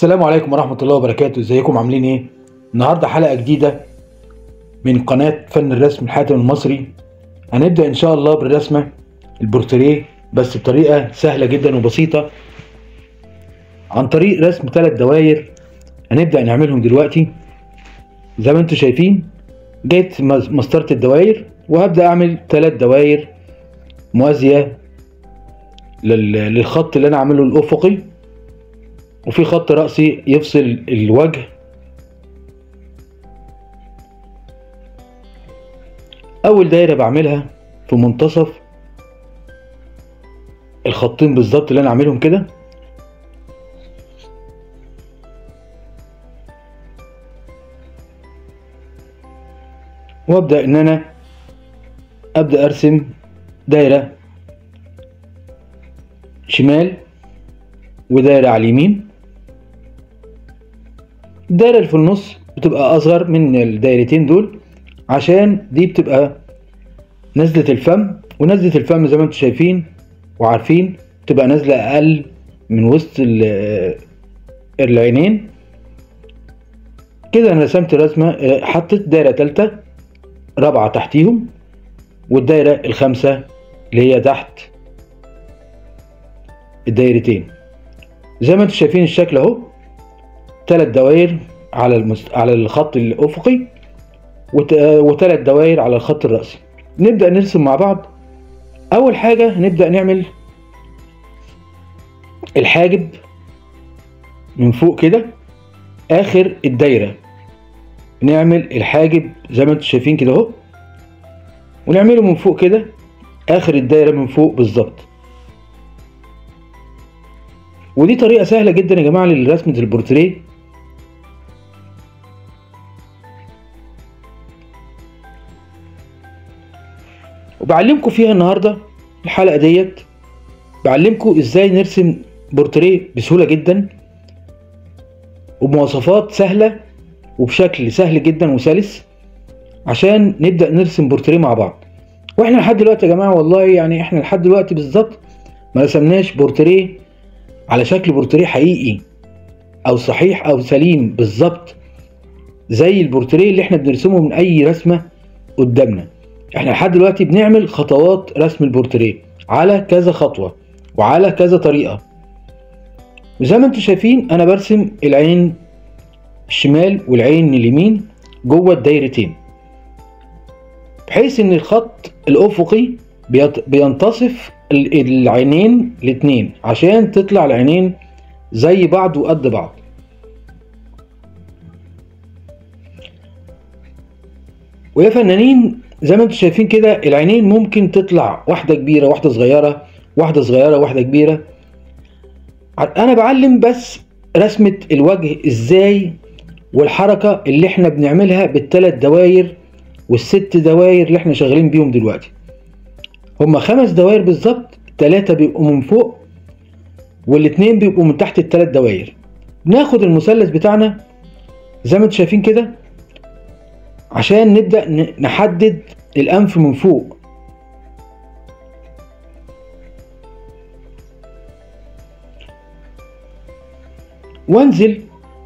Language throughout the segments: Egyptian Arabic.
السلام عليكم ورحمة الله وبركاته ازيكم عاملين ايه النهاردة حلقة جديدة من قناة فن الرسم الحاتم المصري هنبدأ ان شاء الله بالرسمة البورتريه بس بطريقة سهلة جدا وبسيطة عن طريق رسم ثلاث دواير هنبدأ نعملهم دلوقتي زي ما انتم شايفين جيت مس- مسطرة الدواير وهبدأ اعمل ثلاث دواير موازية لل- للخط اللي انا عامله الافقي وفي خط رأسي يفصل الوجه أول دايرة بعملها في منتصف الخطين بالظبط اللي أنا عاملهم كده وأبدأ إن أنا أبدأ أرسم دايرة شمال ودايرة على اليمين الدايرة اللي في النص بتبقى أصغر من الدايرتين دول عشان دي بتبقى نزلة الفم ونزلة الفم زي ما انتم شايفين وعارفين بتبقى نازلة أقل من وسط ال- العينين كده أنا رسمت رسمة حطيت دايرة تالتة رابعة تحتيهم والدايرة الخامسة اللي هي تحت الدايرتين زي ما انتم شايفين الشكل اهو ثلاث دوائر على المست... على الخط الافقي وت... وثلاث دوائر على الخط الرأسي نبدأ نرسم مع بعض اول حاجة هنبدأ نعمل الحاجب من فوق كده اخر الدايرة نعمل الحاجب زي ما انتم شايفين كده اهو ونعمله من فوق كده اخر الدايرة من فوق بالظبط ودي طريقة سهلة جدا يا جماعة لرسمة البورتريه وبعلمكم فيها النهاردة الحلقة ديت بعلمكم ازاي نرسم بورتريه بسهولة جدا وبمواصفات سهلة وبشكل سهل جدا وسلس عشان نبدأ نرسم بورتريه مع بعض واحنا لحد دلوقتي يا جماعة والله يعني احنا لحد دلوقتي بالظبط ما رسمناش بورتريه على شكل بورتريه حقيقي او صحيح او سليم بالظبط زي البورتريه اللي احنا بنرسمه من اي رسمه قدامنا احنا لحد دلوقتي بنعمل خطوات رسم البورتريه على كذا خطوه وعلى كذا طريقه وزي ما انتم شايفين انا برسم العين الشمال والعين اليمين جوه الدايرتين بحيث ان الخط الافقي بيت- بينتصف ال- العينين الاتنين عشان تطلع العينين زي بعض وقد بعض ويا فنانين زي ما انتم شايفين كده العينين ممكن تطلع واحدة كبيرة واحدة صغيرة واحدة صغيرة واحدة كبيرة ع- انا بعلم بس رسمة الوجه ازاي والحركة اللي احنا بنعملها بالثلاث دواير والست دواير اللي احنا شغالين بيهم دلوقتي هما خمس دوائر بالظبط تلاتة بيبقوا من فوق والاتنين بيبقوا من تحت التلات دوائر ناخد المثلث بتاعنا زي ما انتم شايفين كده عشان نبدأ ن- نحدد الأنف من فوق وانزل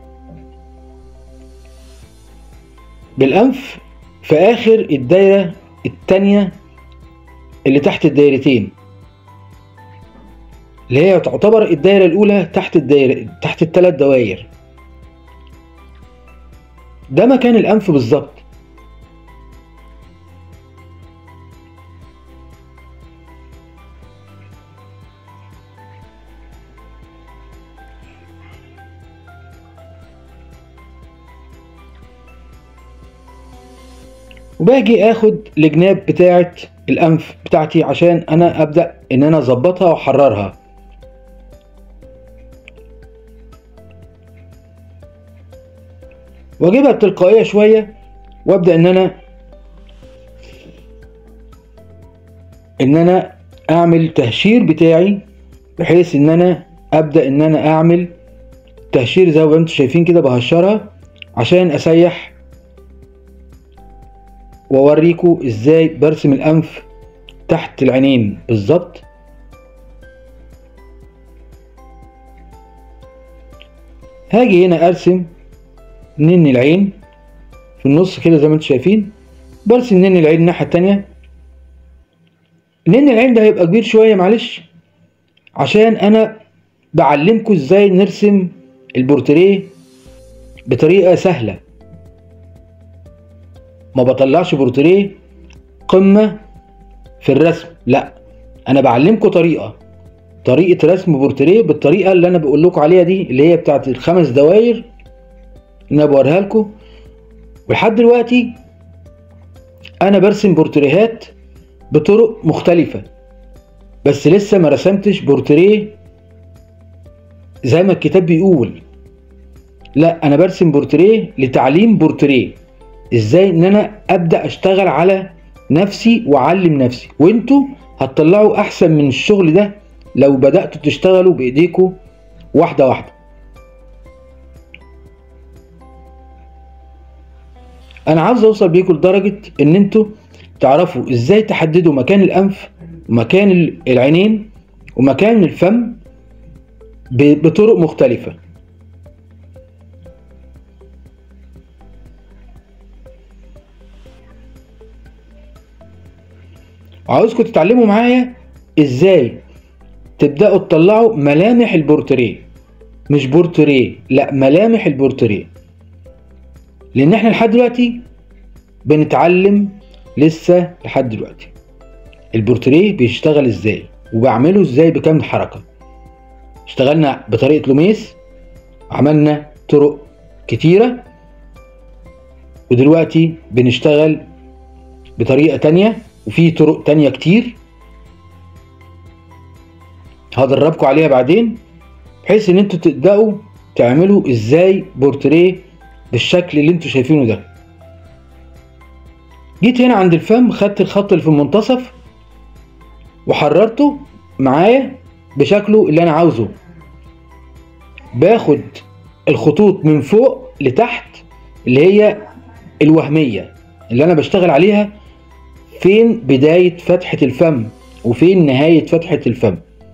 بالأنف في آخر الدايرة التانية اللي تحت الدايرتين اللي هي تعتبر الدايرة الأولى تحت الدايرة تحت الثلاث دواير ده مكان الأنف بالظبط وباجي اخد الجناب بتاعه الانف بتاعتي عشان انا ابدا ان انا اظبطها واحررها واجيبها بتلقائيه شويه وابدا ان انا ان انا اعمل تهشير بتاعي بحيث ان انا ابدا ان انا اعمل تهشير زي ما انتم شايفين كده بهشرها عشان اسيح واوريكم ازاي برسم الانف تحت العينين بالظبط هاجي هنا ارسم نن العين في النص كده زي ما انتم شايفين برسم نن العين الناحيه التانية نن العين ده هيبقى كبير شويه معلش عشان انا بعلمكم ازاي نرسم البورتريه بطريقه سهله ما بطلعش بورتريه قمه في الرسم لا انا بعلمكم طريقه طريقه رسم بورتريه بالطريقه اللي انا بقول لكم عليها دي اللي هي بتاعت الخمس دواير اللي انا بوريها لكم ولحد دلوقتي انا برسم بورتريهات بطرق مختلفه بس لسه ما رسمتش بورتريه زي ما الكتاب بيقول لا انا برسم بورتريه لتعليم بورتريه ازاي ان انا ابدا اشتغل على نفسي واعلم نفسي وانتوا هتطلعوا احسن من الشغل ده لو بداتوا تشتغلوا بايديكم واحده واحده انا عاوز اوصل بيكم لدرجه ان انتوا تعرفوا ازاي تحددوا مكان الانف ومكان العينين ومكان الفم بطرق مختلفه عاوزكم تتعلموا معايا ازاي تبداوا تطلعوا ملامح البورتريه مش بورتريه لا ملامح البورتريه لان احنا لحد دلوقتي بنتعلم لسه لحد دلوقتي البورتريه بيشتغل ازاي وبعمله ازاي بكام حركه اشتغلنا بطريقه لوميس عملنا طرق كتيره ودلوقتي بنشتغل بطريقه تانية وفي طرق تانية كتير هدربكم عليها بعدين بحيث ان انتوا تبداوا تعملوا ازاي بورتريه بالشكل اللي انتوا شايفينه ده جيت هنا عند الفم خدت الخط اللي في المنتصف وحررته معايا بشكله اللي انا عاوزه باخد الخطوط من فوق لتحت اللي هي الوهمية اللي انا بشتغل عليها فين بداية فتحة الفم وفين نهاية فتحة الفم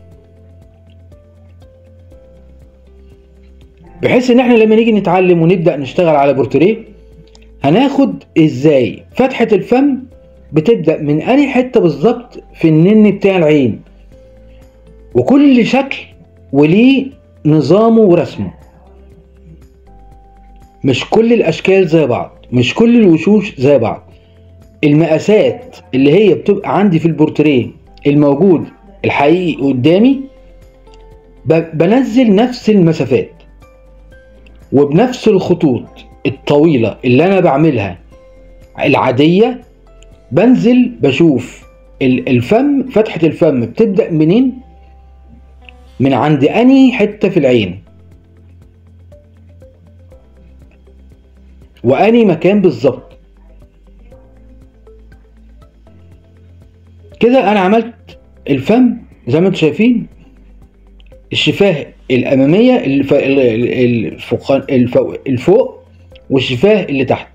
بحيث ان احنا لما نيجي نتعلم ونبدأ نشتغل على بورتريه هناخد ازاي فتحة الفم بتبدأ من أي حتة بالظبط في النن بتاع العين وكل شكل وليه نظامه ورسمه مش كل الأشكال زي بعض مش كل الوشوش زي بعض المقاسات اللي هي بتبقى عندي في البورتريه الموجود الحقيقي قدامي بنزل نفس المسافات وبنفس الخطوط الطويلة اللي أنا بعملها العادية بنزل بشوف الفم فتحة الفم بتبدأ منين من عند أنهي حتة في العين وأنهي مكان بالظبط كده أنا عملت الفم زي ما انتم شايفين الشفاه الأمامية الف... الفوق... الفوق... الفوق والشفاه اللي تحت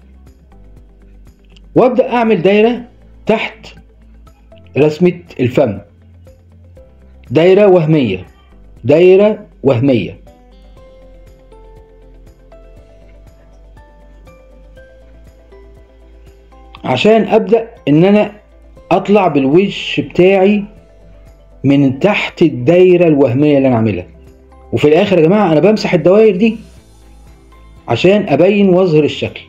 وابدأ أعمل دايرة تحت رسمة الفم دايرة وهمية دايرة وهمية عشان أبدأ إن أنا أطلع بالوش بتاعي من تحت الدايرة الوهمية اللي أنا عاملها وفي الآخر يا جماعة أنا بمسح الدوائر دي عشان أبين وأظهر الشكل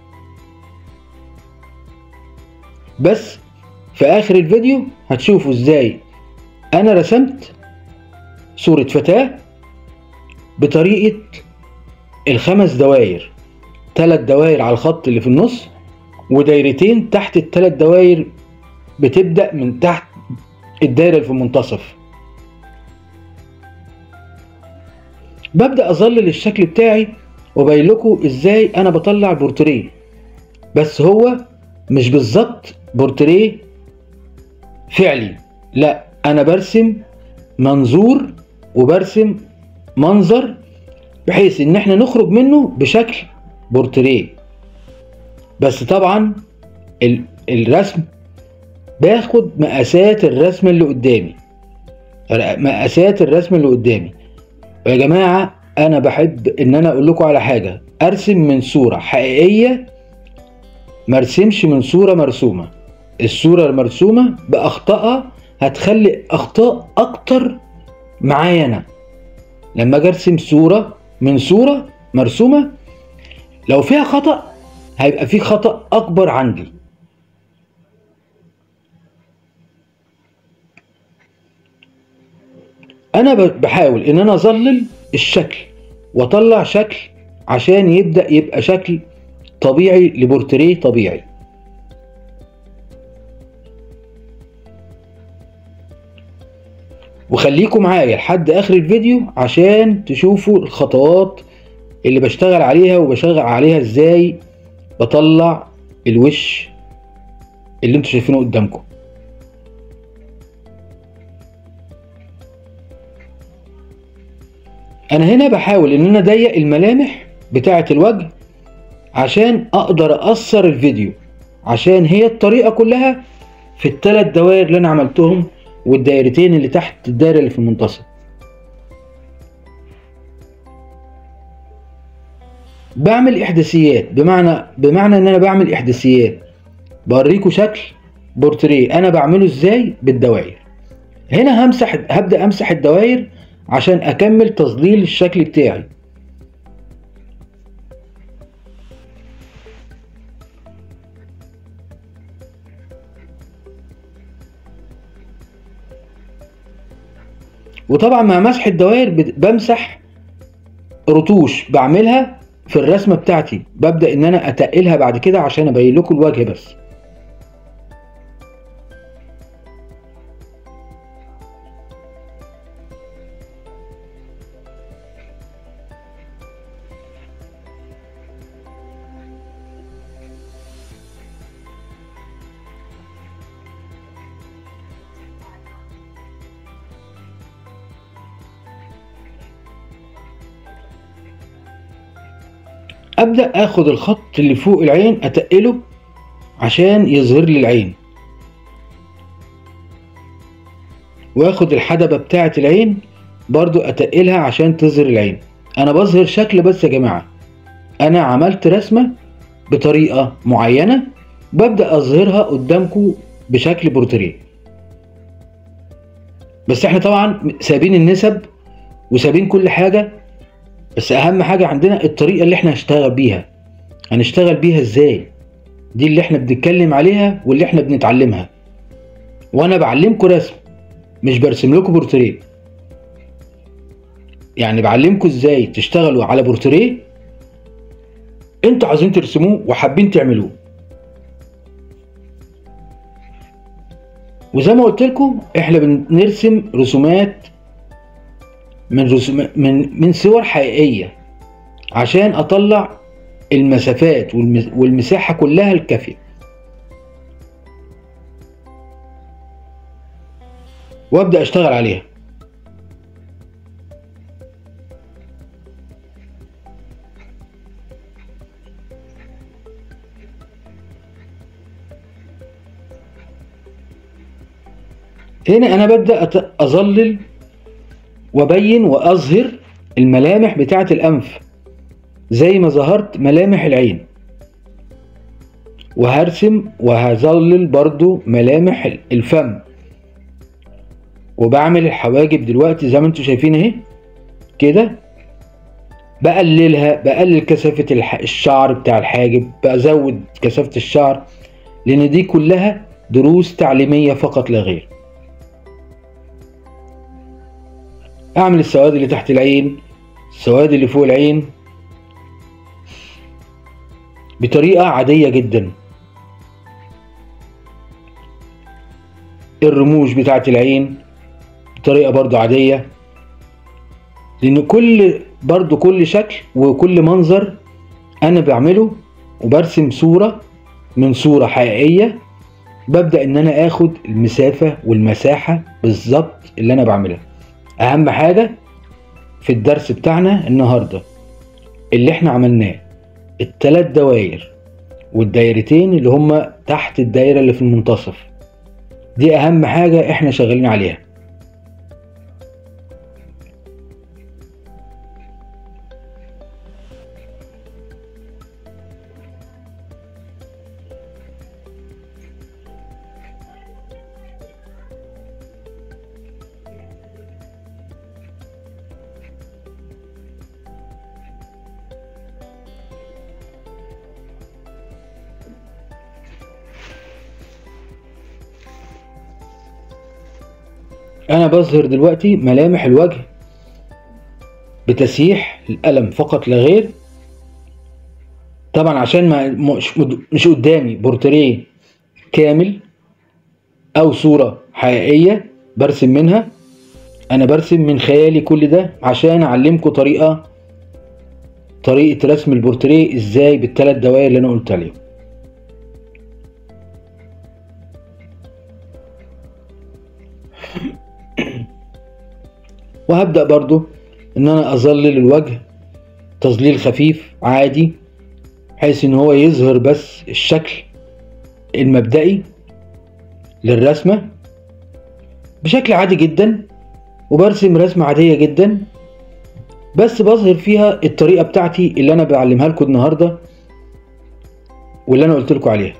بس في آخر الفيديو هتشوفوا إزاي أنا رسمت صورة فتاة بطريقة الخمس دواير تلات دواير على الخط اللي في النص ودايرتين تحت التلات دواير بتبدأ من تحت الدايرة اللي في المنتصف ببدأ أظلل الشكل بتاعي وبين لكم ازاي انا بطلع بورتريه بس هو مش بالظبط بورتريه فعلي لا انا برسم منظور وبرسم منظر بحيث ان احنا نخرج منه بشكل بورتريه بس طبعا الرسم باخد مقاسات الرسم اللي قدامي مقاسات الرسم اللي قدامي يا جماعة انا بحب ان انا اقول لكم على حاجه ارسم من صوره حقيقيه مرسمش من صوره مرسومه الصوره المرسومه باخطائها هتخلي اخطاء اكتر معايا انا لما اجي ارسم صوره من صوره مرسومه لو فيها خطا هيبقى في خطا اكبر عندي انا بحاول ان انا اظلل الشكل واطلع شكل عشان يبدا يبقى شكل طبيعي لبورتريه طبيعي وخليكم معايا لحد اخر الفيديو عشان تشوفوا الخطوات اللي بشتغل عليها وبشغل عليها ازاي بطلع الوش اللي انتوا شايفينه قدامكم انا هنا بحاول ان انا اضيق الملامح بتاعه الوجه عشان اقدر اقصر الفيديو عشان هي الطريقه كلها في الثلاث دوائر اللي انا عملتهم والدايرتين اللي تحت الدايره اللي في المنتصف بعمل احداثيات بمعنى بمعنى ان انا بعمل احداثيات بوريكم شكل بورتريه انا بعمله ازاي بالدوائر هنا همسح هبدا امسح الدوائر عشان اكمل تظليل الشكل بتاعي وطبعا مع مسح الدوائر بمسح رتوش بعملها في الرسمه بتاعتي ببدا ان انا اتقلها بعد كده عشان ابين لكم الوجه بس ابدا اخد الخط اللي فوق العين اتقله عشان يظهر لي العين واخد الحدبه بتاعه العين برضو اتقلها عشان تظهر العين انا بظهر شكل بس يا جماعه انا عملت رسمه بطريقه معينه ببدا اظهرها قدامكم بشكل بورتريه بس احنا طبعا سابين النسب وسابين كل حاجه بس اهم حاجه عندنا الطريقه اللي احنا هنشتغل بيها هنشتغل بيها ازاي دي اللي احنا بنتكلم عليها واللي احنا بنتعلمها وانا بعلمكم رسم مش برسم لكم بورتريه يعني بعلمكم ازاي تشتغلوا على بورتريه انتوا عايزين ترسموه وحابين تعملوه وزي ما قلت لكم احنا بنرسم رسومات من رسوم من من صور حقيقيه عشان اطلع المسافات والمساحه كلها الكافيه وابدا اشتغل عليها هنا انا ببدا اظلل وابين واظهر الملامح بتاعه الانف زي ما ظهرت ملامح العين وهرسم وهظلل برضو ملامح الفم وبعمل الحواجب دلوقتي زي ما انتم شايفين اهي كده بقللها بقلل كثافة الشعر بتاع الحاجب بزود كثافة الشعر لان دي كلها دروس تعليمية فقط لا غير اعمل السواد اللي تحت العين السواد اللي فوق العين بطريقة عادية جدا الرموش بتاعت العين بطريقة برضو عادية لان كل برضو كل شكل وكل منظر انا بعمله وبرسم صورة من صورة حقيقية ببدأ ان انا اخد المسافة والمساحة بالظبط اللي انا بعملها اهم حاجة في الدرس بتاعنا النهاردة اللي احنا عملناه التلات دواير والدايرتين اللي هما تحت الدايرة اللي في المنتصف دي اهم حاجة احنا شغالين عليها انا بظهر دلوقتي ملامح الوجه بتسييح القلم فقط لا غير طبعا عشان ما مش, مش قدامي بورتريه كامل او صورة حقيقية برسم منها انا برسم من خيالي كل ده عشان اعلمكم طريقة طريقة رسم البورتريه ازاي بالثلاث دوائر اللي انا قلت عليهم وهبدأ برضو ان انا اظلل الوجه تظليل خفيف عادي بحيث ان هو يظهر بس الشكل المبدئي للرسمة بشكل عادي جدا وبرسم رسمة عادية جدا بس بظهر فيها الطريقة بتاعتي اللي انا بعلمها لكم النهاردة واللي انا قلت لكم عليها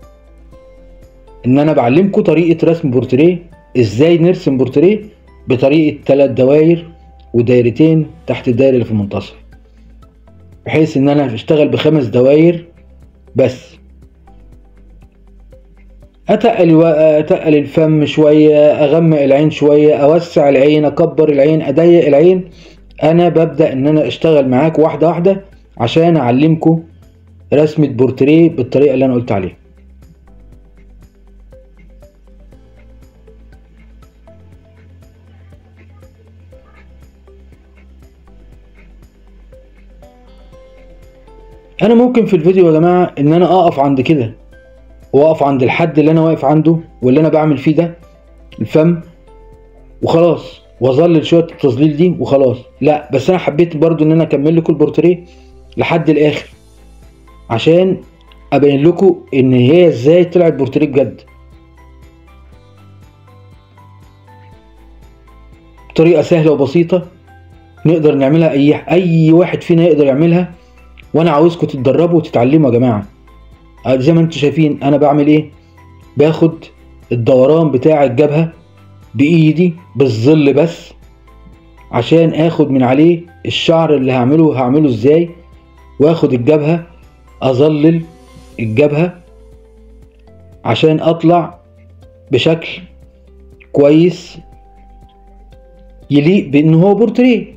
ان انا بعلمكم طريقة رسم بورتريه ازاي نرسم بورتريه بطريقة ثلاث دواير ودايرتين تحت الدايرة اللي في المنتصف بحيث ان انا اشتغل بخمس دواير بس اتقل و... اتقل الفم شوية اغمق العين شوية اوسع العين اكبر العين اضيق العين انا ببدأ ان انا اشتغل معاك واحدة واحدة عشان اعلمكم رسمة بورتريه بالطريقة اللي انا قلت عليها انا ممكن في الفيديو يا جماعة ان انا اقف عند كده واقف عند الحد اللي انا واقف عنده واللي انا بعمل فيه ده الفم وخلاص واظلل شويه التظليل دي وخلاص لا بس انا حبيت برضو ان انا اكمل لكم البورتريه لحد الاخر عشان ابين لكم ان هي ازاي طلعت بورتريه بجد طريقه سهله وبسيطه نقدر نعملها اي اي واحد فينا يقدر يعملها وانا عاوزكم تتدربوا وتتعلموا يا جماعه زي ما انتم شايفين انا بعمل ايه باخد الدوران بتاع الجبهه بايدي بالظل بس عشان اخد من عليه الشعر اللي هعمله هعمله ازاي واخد الجبهه اظلل الجبهه عشان اطلع بشكل كويس يليق بان هو بورتريه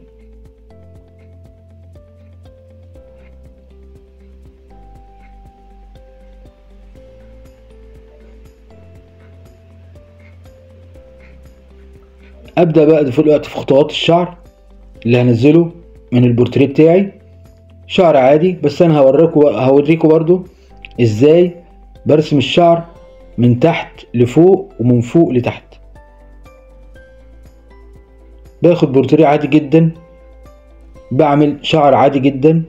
ابدا بقى في الوقت في خطوات الشعر اللي هنزله من البورتريه بتاعي شعر عادي بس انا هوريكم هوريكم برضو ازاي برسم الشعر من تحت لفوق ومن فوق لتحت باخد بورتريه عادي جدا بعمل شعر عادي جدا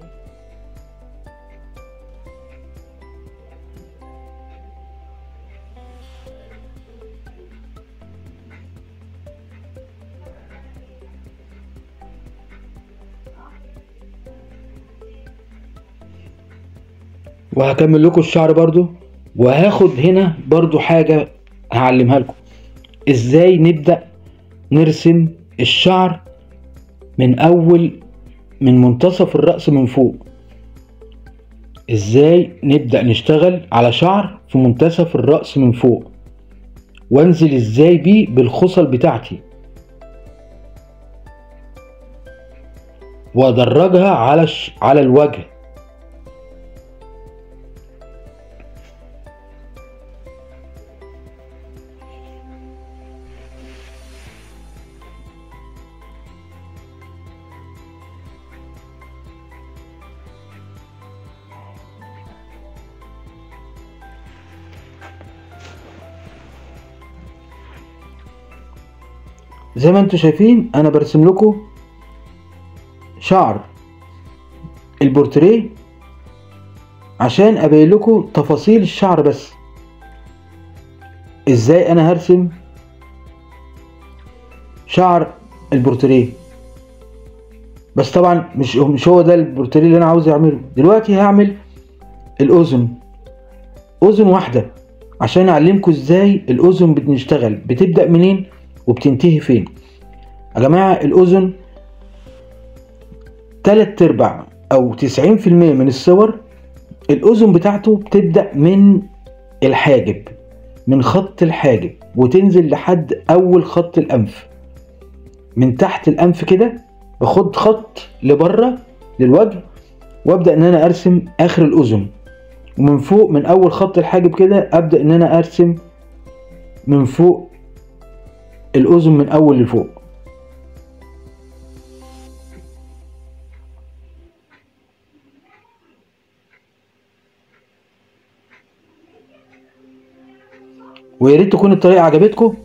وهكمل لكم الشعر برضو وهاخد هنا برضو حاجة هعلمها لكم ازاي نبدأ نرسم الشعر من اول من منتصف الرأس من فوق ازاي نبدأ نشتغل على شعر في منتصف الرأس من فوق وانزل ازاي بيه بالخصل بتاعتي وادرجها على ش... على الوجه زي ما انتم شايفين انا برسم لكم شعر البورتريه عشان ابين لكم تفاصيل الشعر بس ازاي انا هرسم شعر البورتريه بس طبعا مش مش هو ده البورتريه اللي انا عاوز اعمله دلوقتي هعمل الاذن اذن واحده عشان اعلمكم ازاي الاذن بنشتغل بتبدا منين وبتنتهي فين يا جماعة الأذن تلات أرباع أو تسعين في المية من الصور الأذن بتاعته بتبدأ من الحاجب من خط الحاجب وتنزل لحد اول خط الانف من تحت الانف كده باخد خط لبره للوجه وابدا ان انا ارسم اخر الاذن ومن فوق من اول خط الحاجب كده ابدا ان انا ارسم من فوق الاذن من اول لفوق ويا ريت تكون الطريقه عجبتكم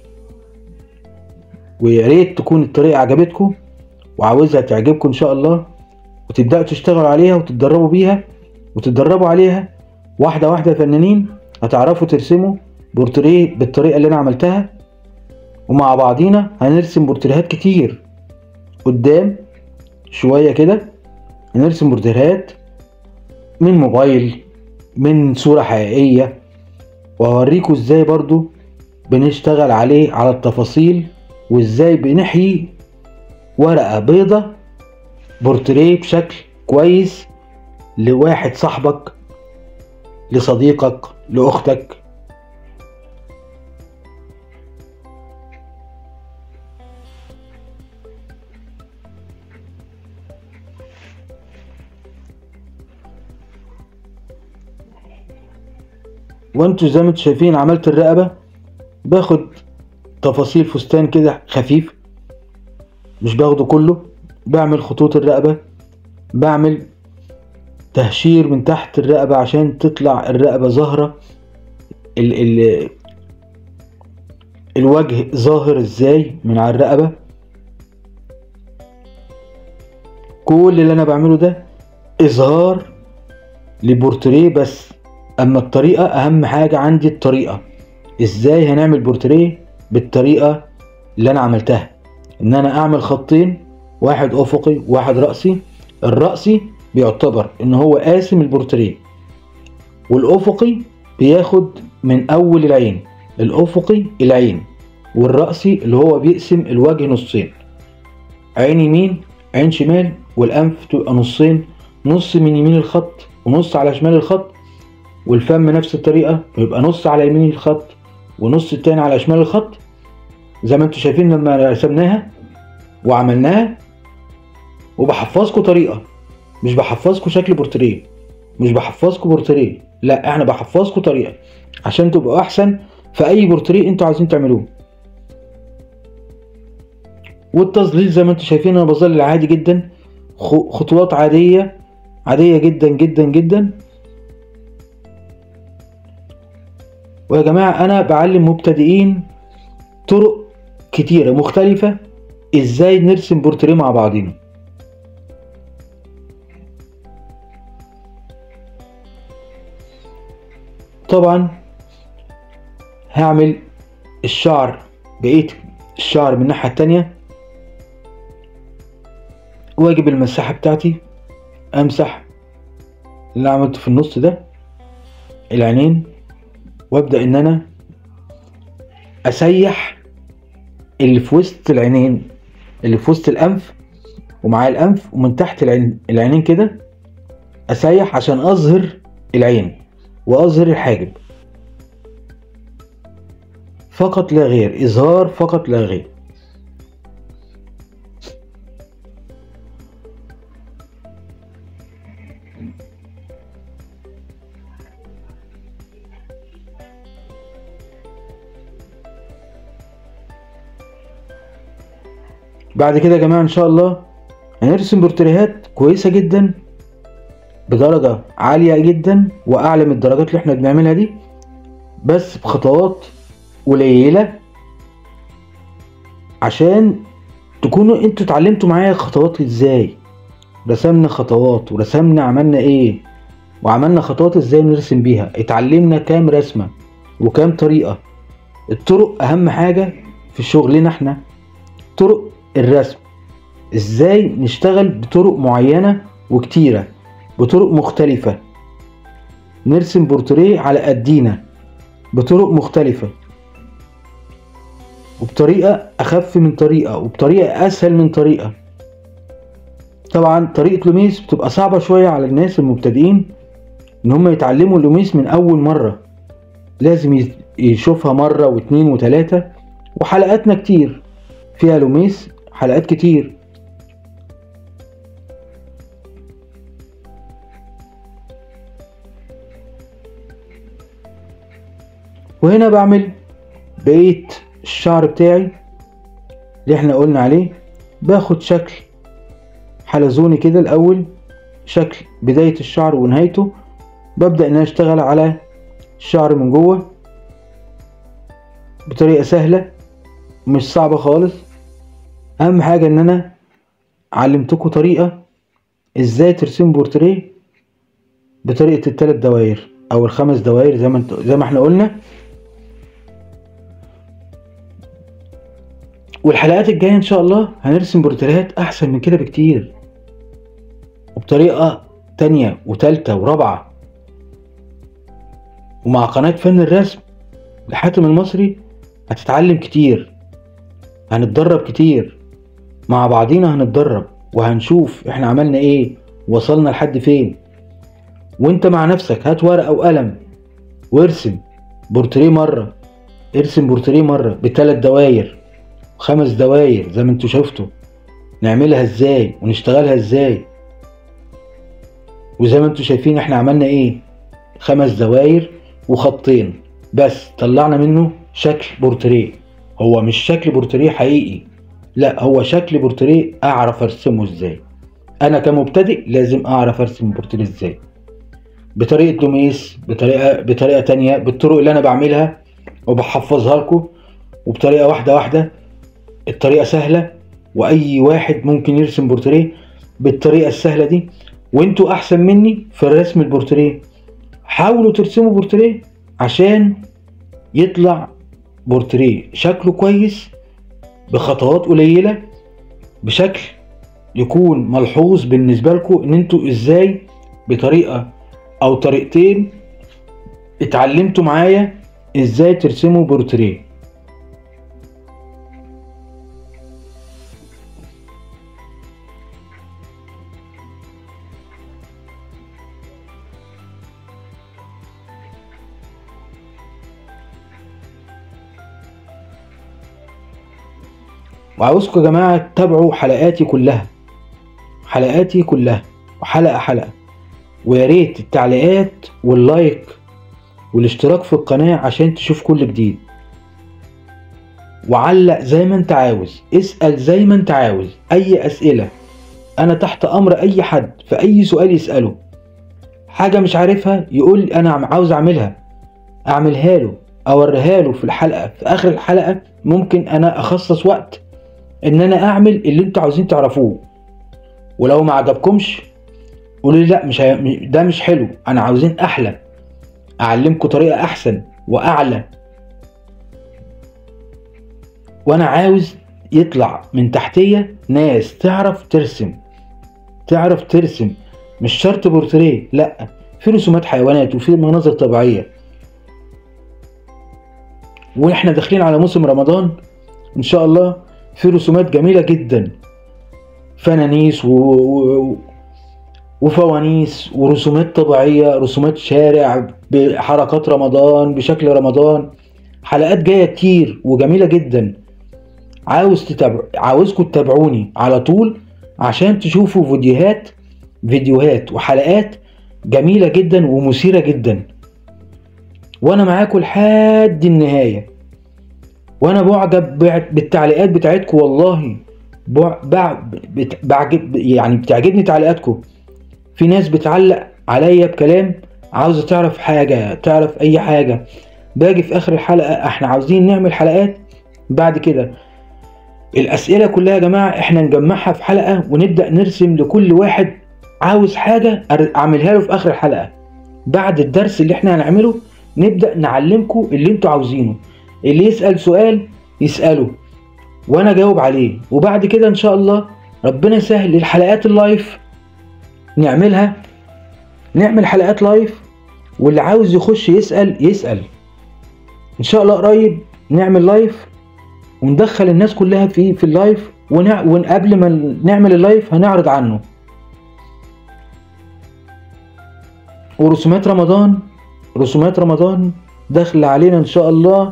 ويا ريت تكون الطريقه عجبتكم وعاوزها تعجبكم ان شاء الله وتبداوا تشتغلوا عليها وتتدربوا بيها وتتدربوا عليها واحده واحده يا فنانين هتعرفوا ترسموا بورتريه بالطريقه اللي انا عملتها ومع بعضينا هنرسم بورتريهات كتير قدام شويه كده هنرسم بورتريهات من موبايل من صوره حقيقيه وهوريكم ازاي برضو بنشتغل عليه على التفاصيل وازاي بنحيي ورقة بيضة بورتريه بشكل كويس لواحد صاحبك لصديقك لأختك وانتوا زي ما انتوا شايفين عملت الرقبة باخد تفاصيل فستان كده خفيف مش باخده كله بعمل خطوط الرقبة بعمل تهشير من تحت الرقبة عشان تطلع الرقبة ظاهرة ال ال الوجه ظاهر ازاي من على الرقبة كل اللي انا بعمله ده اظهار لبورتريه بس اما الطريقة اهم حاجة عندي الطريقة ازاي هنعمل بورتريه بالطريقة اللي انا عملتها ان انا اعمل خطين واحد افقي وواحد رأسي الرأسي بيعتبر ان هو قاسم البورتريه والافقي بياخد من اول العين الافقي العين والرأسي اللي هو بيقسم الوجه نصين عين يمين عين شمال والانف تبقى نصين نص من يمين الخط ونص على شمال الخط والفم نفس الطريقة ويبقى نص على يمين الخط ونص التاني على شمال الخط زي ما انتوا شايفين لما رسمناها وعملناها وبحفظكم طريقة مش بحفظكم شكل بورتريه مش بحفظكم بورتريه لا احنا بحفظكم طريقة عشان تبقوا احسن في اي بورتريه انتوا عايزين تعملوه والتظليل زي ما انتوا شايفين انا بظلل عادي جدا خطوات عادية عادية جدا جدا جدا ويا جماعة أنا بعلم مبتدئين طرق كتيرة مختلفة إزاي نرسم بورتريه مع بعضينا طبعا هعمل الشعر بقيت الشعر من الناحية التانية واجب المساحة بتاعتي امسح اللي عملته في النص ده العينين وابدا ان انا اسيح اللي في وسط العينين اللي في وسط الانف ومعاه الانف ومن تحت العين العينين كده اسيح عشان اظهر العين واظهر الحاجب فقط لا غير اظهار فقط لا غير بعد كده يا جماعة ان شاء الله هنرسم بورتريهات كويسة جدا بدرجة عالية جدا واعلى من الدرجات اللي احنا بنعملها دي بس بخطوات قليلة عشان تكونوا انتوا اتعلمتوا معايا خطوات ازاي رسمنا خطوات ورسمنا عملنا ايه وعملنا خطوات ازاي نرسم بيها اتعلمنا كام رسمة وكام طريقة الطرق اهم حاجة في شغلنا احنا طرق الرسم ازاي نشتغل بطرق معينة وكتيرة بطرق مختلفة نرسم بورتريه على قدينا بطرق مختلفة وبطريقة أخف من طريقة وبطريقة أسهل من طريقة طبعا طريقة لوميس بتبقى صعبة شوية على الناس المبتدئين إن هم يتعلموا اللوميس من أول مرة لازم يت- يشوفها مرة واتنين وتلاتة وحلقاتنا كتير فيها لوميس حلقات كتير وهنا بعمل بقية الشعر بتاعي اللي احنا قلنا عليه باخد شكل حلزوني كده الاول شكل بداية الشعر ونهايته ببدأ ان انا اشتغل على الشعر من جوه بطريقة سهلة مش صعبة خالص اهم حاجة ان انا علمتكم طريقة ازاي ترسم بورتريه بطريقة التلات دواير او الخمس دواير زي ما انت زي ما احنا قلنا والحلقات الجاية ان شاء الله هنرسم بورتريهات احسن من كده بكتير وبطريقة تانية وتالتة ورابعة ومع قناة فن الرسم لحاتم المصري هتتعلم كتير هنتدرب كتير مع بعضينا هنتدرب وهنشوف احنا عملنا ايه وصلنا لحد فين وانت مع نفسك هات ورقة وقلم وارسم بورتريه مرة ارسم بورتريه مرة بثلاث دواير خمس دواير زي ما انتوا شفتوا نعملها ازاي ونشتغلها ازاي وزي ما انتوا شايفين احنا عملنا ايه خمس دواير وخطين بس طلعنا منه شكل بورتريه هو مش شكل بورتريه حقيقي لا هو شكل بورتريه اعرف ارسمه ازاي انا كمبتدئ لازم اعرف ارسم بورتريه ازاي بطريقه دوميس بطريقه بطريقه تانية بالطرق اللي انا بعملها وبحفظها لكم وبطريقه واحده واحده الطريقه سهله واي واحد ممكن يرسم بورتريه بالطريقه السهله دي وانتوا احسن مني في الرسم البورتريه حاولوا ترسموا بورتريه عشان يطلع بورتريه شكله كويس بخطوات قليله بشكل يكون ملحوظ بالنسبه لكم ان انتوا ازاي بطريقه او طريقتين اتعلمتوا معايا ازاي ترسموا بورتريه وعاوزكم يا جماعة تتابعوا حلقاتي كلها حلقاتي كلها وحلقة حلقة ويا ريت التعليقات واللايك والاشتراك في القناة عشان تشوف كل جديد وعلق زي ما انت عاوز اسأل زي ما انت عاوز اي اسئلة انا تحت امر اي حد في اي سؤال يسأله حاجة مش عارفها يقول انا عم- عاوز اعملها اعملها له اوريها له في الحلقة في اخر الحلقة ممكن انا اخصص وقت ان انا اعمل اللي انتوا عاوزين تعرفوه ولو ما عجبكمش قولوا لي لا مش هي... ده مش حلو انا عاوزين احلى اعلمكم طريقه احسن واعلى وانا عاوز يطلع من تحتيه ناس تعرف ترسم تعرف ترسم مش شرط بورتريه لا في رسومات حيوانات وفي مناظر طبيعيه واحنا داخلين على موسم رمضان ان شاء الله في رسومات جميله جدا فنانيس و... و... وفوانيس ورسومات طبيعيه رسومات شارع بحركات رمضان بشكل رمضان حلقات جايه كتير وجميله جدا عاوز تتابع عاوزكم تتابعوني على طول عشان تشوفوا فيديوهات فيديوهات وحلقات جميله جدا ومثيره جدا وانا معاكم لحد النهايه وانا بعجب بع- بالتعليقات بتاعتكم والله بع... بع... بت... بعجب يعني بتعجبني تعليقاتكم في ناس بتعلق عليا بكلام عاوزه تعرف حاجه تعرف اي حاجه باجي في اخر الحلقه احنا عاوزين نعمل حلقات بعد كده الاسئله كلها يا جماعه احنا نجمعها في حلقه ونبدا نرسم لكل واحد عاوز حاجه أر- اعملها له في اخر الحلقه بعد الدرس اللي احنا هنعمله نبدا نعلمكم اللي انتوا عاوزينه اللي يسال سؤال يساله وانا اجاوب عليه وبعد كده ان شاء الله ربنا يسهل الحلقات اللايف نعملها نعمل حلقات لايف واللي عاوز يخش يسال يسال ان شاء الله قريب نعمل لايف وندخل الناس كلها في في اللايف ونع... وقبل ما نعمل اللايف هنعرض عنه ورسومات رمضان رسومات رمضان داخل علينا ان شاء الله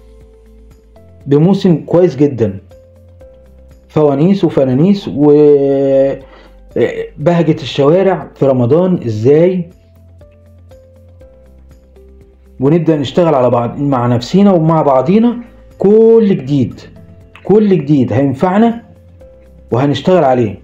بموسم كويس جدا فوانيس وفنانيس وبهجة الشوارع في رمضان ازاي ونبدأ نشتغل على بعض مع نفسينا ومع بعضينا كل جديد كل جديد هينفعنا وهنشتغل عليه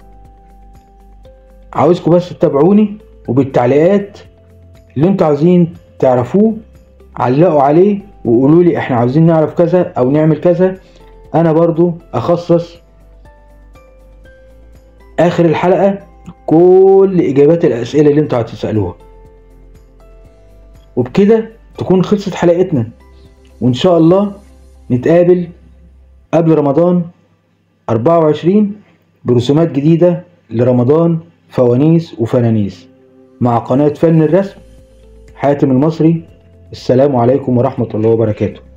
عاوزكم بس تتابعوني وبالتعليقات اللي انتوا عاوزين تعرفوه علقوا عليه وقولوا لي احنا عاوزين نعرف كذا او نعمل كذا انا برضو اخصص اخر الحلقة كل اجابات الاسئلة اللي انتوا هتسألوها وبكده تكون خلصت حلقتنا وان شاء الله نتقابل قبل رمضان 24 برسومات جديدة لرمضان فوانيس وفنانيس مع قناة فن الرسم حاتم المصري السلام عليكم ورحمة الله وبركاته